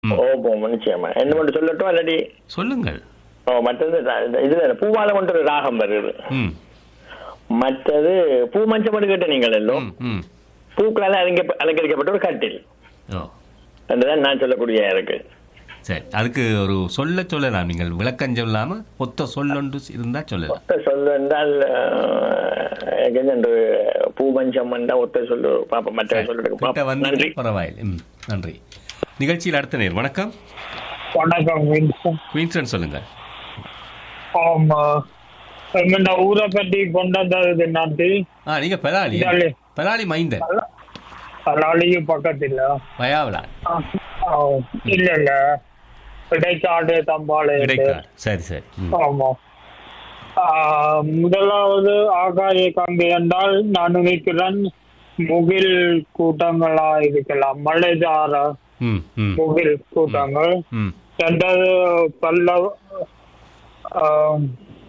ம். ஓ போ நிச்சயமா என்ன மட்டும் சொல்லட்டும் இல்லாட்டி சொல்லுங்கள் ஓ மற்றது ரா- இந்த இதுல பூவாலம் ஒன்று ஒரு ராகம் வருது ம் மற்றது பூ மஞ்சள் மட்டும் கேட்ட நீங்கள் எல்லாம் ம் ம் பூக்களால் அலங்க அலங்கரிக்கப்பட்ட ஒரு கட்டில் ஓ அதுதான் நான் சொல்லக்கூடிய இருக்கு சரி அதுக்கு ஒரு சொல்ல சொல்லலாம் நீங்கள் விளக்கம் சொல்லாம ஒத்த சொல்லொன்று இருந்தா சொல்லலாம் ஒத்த சொல்லு என்றால் அஹ், எனக்கு இந்த பூ மஞ்சம் என்றா ஒத்த சொல்லு பாப்போம் மற்ற கிட்ட சொல்லுறதுக்கு வந்து நன்றி பரவாயில்லை ம் நன்றி நிகழ்ச்சியில் அடுத்த நேர் வணக்கம் வணக்கம் வின்சன் குயின்சன் சொல்லுங்க ஆமா இந்த ஊரை பற்றி கொண்டு வந்தது நன்றி ஆ நீங்க பெலாளி இதாலே. பெலாளி மைந்தன் அலாலிக்கு பக்கத்தில் பயாவலா இல்ல இல்ல இடைக்காடு தம்பாளை இடைக்கார் சரி சரி ம் ஆமா ஆஹ், முதலாவது ஆகாய கம்பி என்றால் நான் நினைக்கிறேன் முகில் கூட்டங்களா இருக்கலாம் மலைஜார ம் ம் முகில் கூட்டங்கள் ம் ரெண்டாவது பல்லவ ஆஹ்,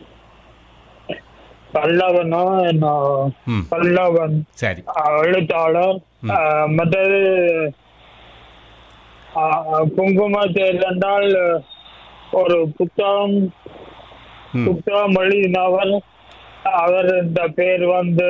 பல்லவனோ என்ன ம் பல்லவன் சரி ஆஹ், எழுத்தாளர் ம். ஆஹ், மற்றது ஆஹ், குங்குமத்தேர் என்றால் ஒரு புத்தகம் ம் புத்தகம் எழுதினவர் அவர் இந்த பேர் வந்து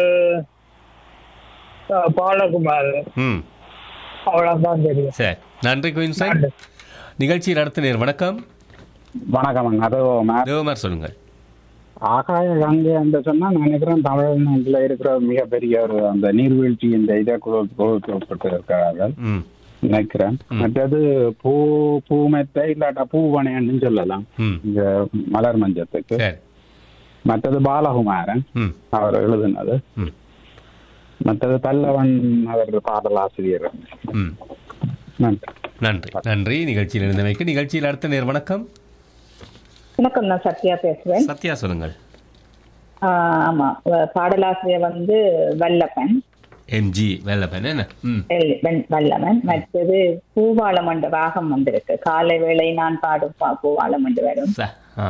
ஆஹ், பாலகுமார் ம் அவ்வளவுதான் தெரியும் சரி நன்றி குயின்சன் நன்றி. நிகழ்ச்சியில் அடுத்த நேர் வணக்கம் வணக்கம் அது தேவமார் சொல்லுங்கள் ஆகாய கங்கை என்று சொன்னா நான் நினைக்கிறேன் தமிழ்நாட்டில் இருக்கிற மிகப்பெரிய ஒரு அந்த நீர்வீழ்ச்சி இந்த இதை கொடுக்கப்பட்டு இருக்கிறார்கள் ம் நினைக்கிறேன் மற்றது பூ பூமெத்தை இல்லாட்டா பூவனைன்னு சொல்லலாம் ம் இங்க மலர் மஞ்சத்துக்கு சரி மற்றது பாலகுமாரன் ம் அவர் எழுதினது ம் மற்றது பல்லவன் அவர் பாடலாசிரியர் ம் நன்றி நன்றி நன்றி நிகழ்ச்சியில் இருந்தமைக்கு நிகழ்ச்சியில் அடுத்த நேர் வணக்கம் வணக்கம் நான் சத்யா பேசுவேன் சத்யா சொல்லுங்கள் ஆஹ் ஆமா வ- பாடலாசிரியர் வந்து வல்லப்பன் எம்ஜி வெள்ளப்பன் என்ன ம் எல்- வெண்- வல்லவன் மற்றது பூவாளம் என்ற ராகம் வந்திருக்கு காலை வேளை நான் பாடும் பா- பூவாளம் என்று வரும் ச ஆ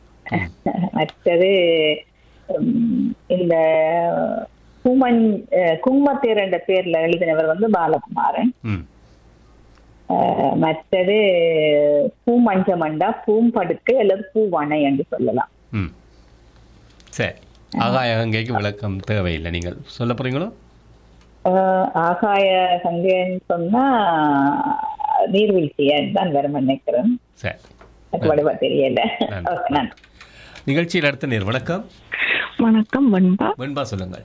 மற்றது உம், இந்த குமன் அஹ், குங்குமத்தேர் என்ற பேர்ல எழுதினவர் வந்து பாலகுமாரன் ம் அஹ், மற்றது பூமஞ்சமண்டா பூம்படுக்கை அல்லது பூவணை என்று சொல்லலாம் ம் சரி ஆகாய கங்கைக்கு விளக்கம் தேவையில்லை நீங்கள் சொல்ல போறீங்களோ ஆஹ் ஆகாய கங்கைன்னு சொன்னா நீர்வீழ்ச்சியன்னு தான் வரும் நினைக்கிறேன் சரி எனக்கு வடிவா தெரியல நன்றி. ஓகே நன்றி நிகழ்ச்சியில் அடுத்த நேர் வணக்கம் வணக்கம் வெண்பா வெண்பா சொல்லுங்கள்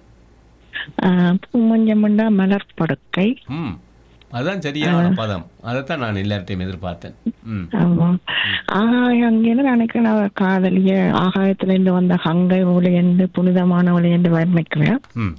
ஆஹ் பூமஞ்சமண்டா மலர் படுக்கை ம் அதான் சரியான பதம் அதைத்தான் நான் எல்லார்ட்டையும் எதிர்பார்த்தேன் ம் ஆமா. ஆகாய அங்கேன்னு நினைக்கிறேன் அவர் காதலிய ஆகாயத்துல இருந்து வந்த கங்கை ஒளி என்று புனிதமான ஒளி என்று வர்ணிக்கிறேன் ம்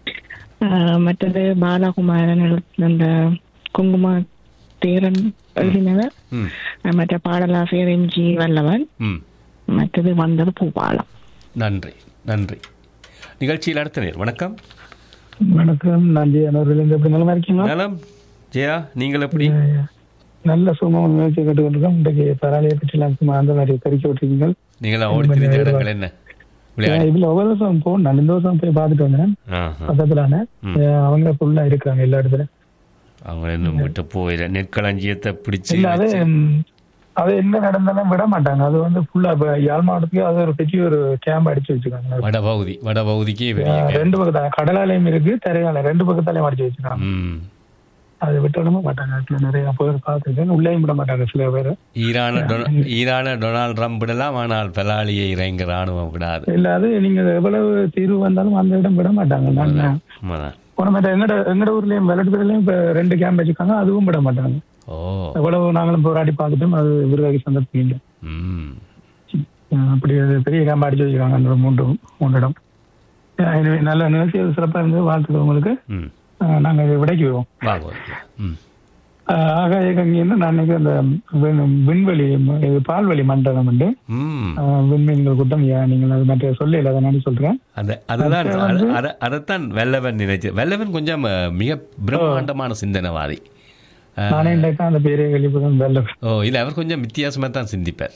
ஆஹ் மற்றது பாலகுமாரன் எழுதின அந்த குங்கும தேரன் எழுதினவர் ம் ஆஹ் மற்ற பாடலாசிரியர் எம்ஜி வல்லவன் ம் மற்றது வந்தது பூபாலம் நன்றி நன்றி நிகழ்ச்சியில் அடுத்த நேர் வணக்கம் வணக்கம் நான் ஜெயனூர்லேருந்து எப்படி நல்லா இருக்கீங்களா நலம் ஜெயா நீங்கள் எப்படி நல்ல சுகமான நிகழ்ச்சி கேட்டுக்கொண்டிருக்கோம் இன்றைக்கு பரவாயில்லையை பற்றி எல்லாம் சும்மா அந்த மாதிரி கறிக்க விட்டுருக்கீங்க நீங்களா ஓடி திரிஞ்ச இடங்கள் என்ன விளையாடி இதுல ஒவ்வொரு வருஷம் போகணும் நான் இந்த வருஷம் போய் பார்த்துட்டு வந்தேன் ஆஹா. பக்கத்துலான ம். அவங்க ஃபுல்லா இருக்கிறாங்க எல்லா இடத்துல அவங்க இன்னும் விட்டு போயில நெற்களஞ்சியத்தை பிடிச்சு இல்ல அது வச்சு- ம், அது என்ன நடந்தாலும் விட மாட்டாங்க அது வந்து ஃபுல்லா இப்ப யாழ் மாவட்டத்துக்கு அது ஒரு பெரிய ஒரு கேம்ப் அடிச்சு வச்சிருக்காங்க வடபகுதி வடபகுதிக்கே பெரிய ஆஹ், camp. ரெண்டு பக்கத்தால கடலாலயம் இருக்கு தரையால ரெண்டு பக்கத்தாலையும் அடிச்சு வச்சிருக்காங்க ம். அது விட்டுவிடவே மாட்டாங்க அதுல நிறைய பேர் பார்த்துருக்கேன் உள்ளேயும் விட மாட்டாங்க சில பேர் ஈரான டொனா- ஈரான டொனால்ட் ட்ரம்ப் விடலாம் ஆனால் பெலாலியை இறங்க ராணுவம் விடாது இல்ல அது நீங்க எவ்வளவு தீர்வு வந்தாலும் அந்த இடம் விட மாட்டாங்க நான் உண்மைதான். போன மாதிரி எங்கட எங்கட ஊர்லயும் விளையாட்டுலயும் இப்ப ரெண்டு கேம்ப் வச்சிருக்காங்க அதுவும் விட மாட்டாங்க ஓ எவ்வளவு நாங்களும் போராடி பார்த்துட்டோம் அது விருதாகி சந்தர்ப்பம் இல்லை ம் அஹ் அப்படி ஒரு பெரிய கேம்ப் அடிச்சு வச்சிருக்காங்க அந்த மூன்று மூன்று இடம் அஹ் எனவே நல்ல நிகழ்ச்சி அது சிறப்பா இருந்தது வாழ்த்துக்கள் உங்களுக்கு ம் அஹ் நாங்க இதை விடைக்கு போவோம் வாங்க ம் அஹ் ஆகாய கங்கின்னு நான் நினைக்கிறேன் அந்த விண்- விண்வெளி இது பால்வெளி மண்டலம் உண்டு ம் அஹ் விண்மீன்கள் கூட்டம் யா, நீங்கள் அது மற்ற சொல்லல அதை நான் சொல்றேன் அது அதுதான் அடுத்து அது- வந்து- அத- அதைத்தான் வெள்ளவன் நினைச்சு வெள்ளவன் கொஞ்சம் அஹ், மிக பிரம்மாண்டமான சிந்தனைவாதி அஹ், நானே இன்றைக்கு அந்த பேரே வெளிப்படும் வெள்ள ஓ இல்ல அவர் கொஞ்சம் வித்தியாசமா தான் சிந்திப்பார்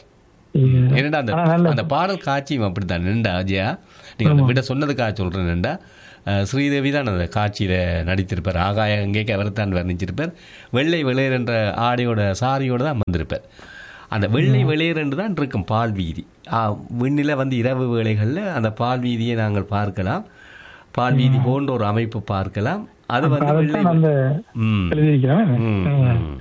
என்னடா அந்த ஆனா நல்ல- அந்த பாடல் காட்சியும் அப்படித்தான் நின்றா ஜெயா நீங்க அந்த விட சொன்னதுக்காக சொல்றேன் நின்றா அஹ், ஸ்ரீதேவி தான் அந்த காட்சியில் நடித்திருப்பார் ஆகாய அங்கேக்கு அவர் தான் வர்ணிச்சிருப்பார் வெள்ளை வெளியர் என்ற ஆடையோட சாரியோட தான் வந்திருப்பார் அந்த வெள்ளை வெளியர் என்று தான் இருக்கும் பால் வீதி ஆ, விண்ணில வந்து இரவு வேளைகளில் அந்த பால் வீதியை நாங்கள் பார்க்கலாம் பால் வீதி போன்ற ஒரு அமைப்பு பார்க்கலாம் அது வந்து வெள்ளை அதைத்தான் அந்த ம் எழுதியிருக்கிறேன் ம், ம்.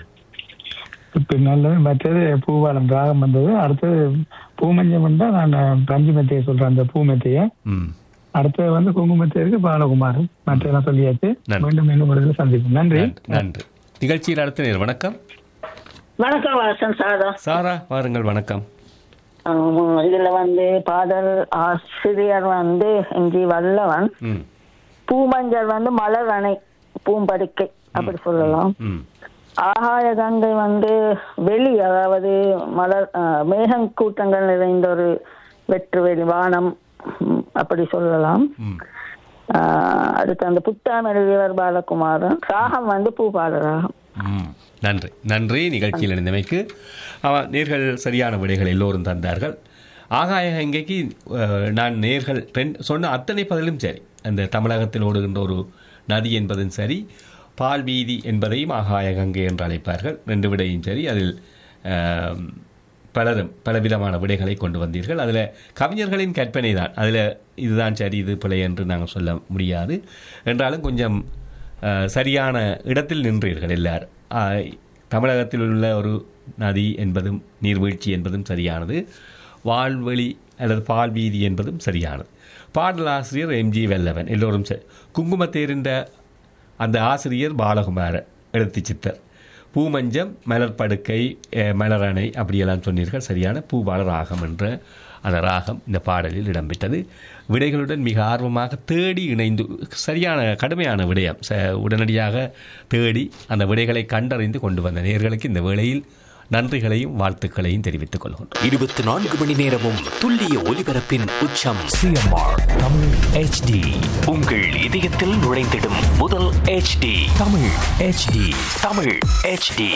இப்ப நல்லது மற்றது பூவாலம் ராகம் வந்தது அடுத்தது பூமஞ்சம் தான் நான் பஞ்சுமெத்தையை சொல்றேன் அந்த பூமெத்தைய ம் அடுத்தது வந்து குங்குமத்தையருக்கு பாலகுமார் மற்றெல்லாம் சொல்லியாச்சு நன்றி. மீண்டும் இன்னும் ஒரு இதில் சந்திப்போம் நன்றி நன்றி நன்றி நிகழ்ச்சியில் அடுத்த நேர் வணக்கம் வணக்கம் வாசன் சாரதா சாரா வாருங்கள் வணக்கம் ஆமா, இதுல வந்து பாடல் ஆசிரியர் வந்து எஞ்சி வல்லவன் ம் பூமஞ்சள் வந்து மலர் அணை பூம்படுக்கை அப்படி சொல்லலாம் ம் ஆகாய கங்கை வந்து வெளி அதாவது மலர் ஆஹ், மேகங் கூட்டங்கள் நிறைந்த ஒரு வெற்று வெளி வானம் ம், அப்படி சொல்லலாம் ம் ஆஹ், அடுத்து அந்த புத்தாம் எழுதியவர் பாலகுமாரன் ராகம் வந்து பூபால ராகம் ம். நன்றி நன்றி நிகழ்ச்சியில் இணைந்தமைக்கு அவன் நேர்கள் சரியான விடைகள் எல்லோரும் தந்தார்கள் ஆகாய கங்கைக்கு அஹ், நான் நேர்கள் ரெண்டு சொன்ன அத்தனை பதிலும் சரி அந்த தமிழகத்தில் ஓடுகின்ற ஒரு நதி என்பதும் சரி பால் வீதி என்பதையும் ஆகாய கங்கை என்று அழைப்பார்கள் ரெண்டு விடையும் சரி அதில் அஹ், பலரும் பலவிதமான விடைகளை கொண்டு வந்தீர்கள் அதில் கவிஞர்களின் கற்பனை தான் அதில் இதுதான் சரி இது பிழை என்று நாங்கள் சொல்ல முடியாது என்றாலும் கொஞ்சம் அஹ், சரியான இடத்தில் நின்றீர்கள் எல்லாரும் அஹ், தமிழகத்தில் உள்ள ஒரு நதி என்பதும் நீர்வீழ்ச்சி என்பதும் சரியானது வால்வெளி அல்லது பால் வீதி என்பதும் சரியானது பாடலாசிரியர் எம்ஜி வெல்லவன் எல்லோரும் சரி குங்குமத்தேரின்ற அந்த ஆசிரியர் பாலகுமார எழுத்து சித்தர் பூமஞ்சம் மலர் படுக்கை அஹ், மலரணை அப்படியெல்லாம் சொன்னீர்கள் சரியான பூபால ராகம் என்ற அந்த ராகம் இந்த பாடலில் இடம்பெற்றது விடைகளுடன் மிக ஆர்வமாக தேடி இணைந்து சரியான கடுமையான விடயம் ச உடனடியாக தேடி அந்த விடைகளை கண்டறிந்து கொண்டு வந்த நேர்களுக்கு இந்த வேளையில் நன்றிகளையும் வாழ்த்துக்களையும் தெரிவித்துக் கொள்கின்றோம் இருபத்தி நான்கு மணி நேரமும் துல்லிய ஒலிபரப்பின் உச்சம் சிஎம்ஆர் தமிழ் ஹெச்டி உங்கள் இதயத்தில் நுழைந்திடும் முதல் HD Tamil HD Tamil HD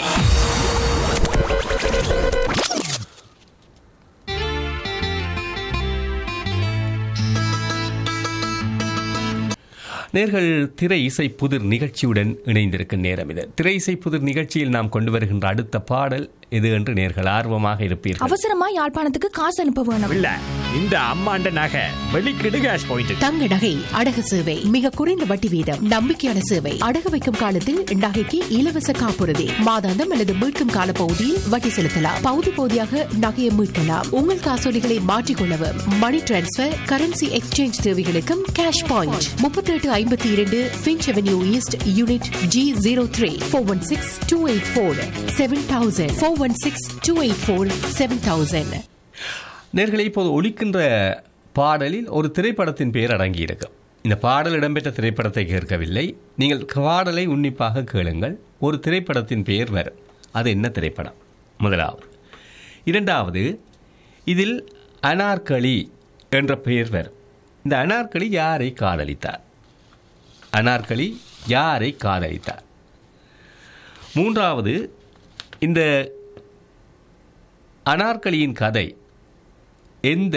நேர்கள் திரை இசை புதிர் நிகழ்ச்சியுடன் இணைந்திருக்கும் நேரம் இது திரை இசை புதிர் நிகழ்ச்சியில் நாம் கொண்டு வருகின்ற அடுத்த பாடல் எது என்று நேர்கள் ஆர்வமாக இருப்பீர்கள் அவசரமா யாழ்ப்பாணத்துக்கு காசு அனுப்ப வேணும் இல்ல இந்த அம்மாண்ட நகை வெளிக்கிடு கேஷ் பாயிண்ட் தங்க நகை அடகு சேவை மிக குறைந்த வட்டி வீதம் நம்பிக்கையான சேவை அடகு வைக்கும் காலத்தில் நகைக்கு இலவச காப்புறுதி மாதாந்தம் அல்லது மீட்கும் கால பகுதியில் வட்டி செலுத்தலாம் பகுதி பகுதியாக நகையை மீட்கலாம் உங்கள் காசோலிகளை மாற்றிக்கொள்ளவும் மணி டிரான்ஸ்பர் கரன்சி எக்ஸ்சேஞ்ச் தேவைகளுக்கும் கேஷ் பாயிண்ட் முப்பத்தி எட்டு ஐம்பத்தி இரண்டு Finch avenue east unit G zero three four one six two eight four seven thousand four one six two eight four seven thousand நேர்களை இப்போது ஒலிக்கின்ற பாடலில் ஒரு திரைப்படத்தின் பெயர் அடங்கியிருக்கும் இந்த பாடல் இடம்பெற்ற திரைப்படத்தை கேட்கவில்லை நீங்கள் பாடலை உன்னிப்பாக கேளுங்கள் ஒரு திரைப்படத்தின் பெயர் வரும் அது என்ன திரைப்படம் முதலாவது இரண்டாவது இதில் அனார்கலி என்ற பெயர் வரும் இந்த அனார்கலி யாரை காதலித்தார் அனார்கலி யாரை காதலித்தார் மூன்றாவது இந்த அனார்கலியின் கதை எந்த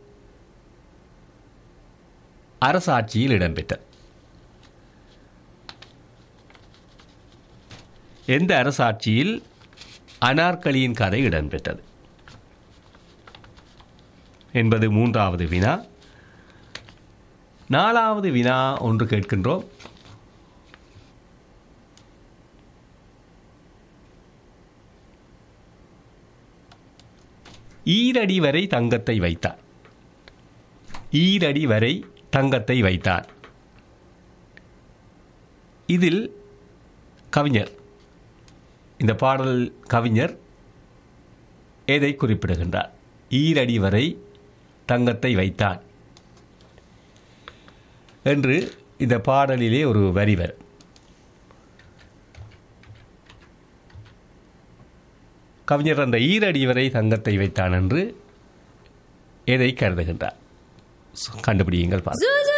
அரசாட்சியில் இடம்பெற்றது எந்த அரசாட்சியில் அனார்கலியின் கதை இடம்பெற்றது என்பது மூன்றாவது வினா நாலாவது வினா ஒன்று கேட்கின்றோம் ஈரடி வரை தங்கத்தை வைத்தார் ஈரடி வரை தங்கத்தை வைத்தார் இதில் கவிஞர் இந்த பாடல் கவிஞர் எதை குறிப்பிடுகின்றார் ஈரடி வரை தங்கத்தை வைத்தான் என்று இந்த பாடலிலே ஒரு வரி வரும் கவிஞர் அந்த ஈரடி வரை தங்கத்தை வைத்தான் என்று எதை கருதுகின்றார் கண்டுபிடியுங்கள் பார்க்கலாம்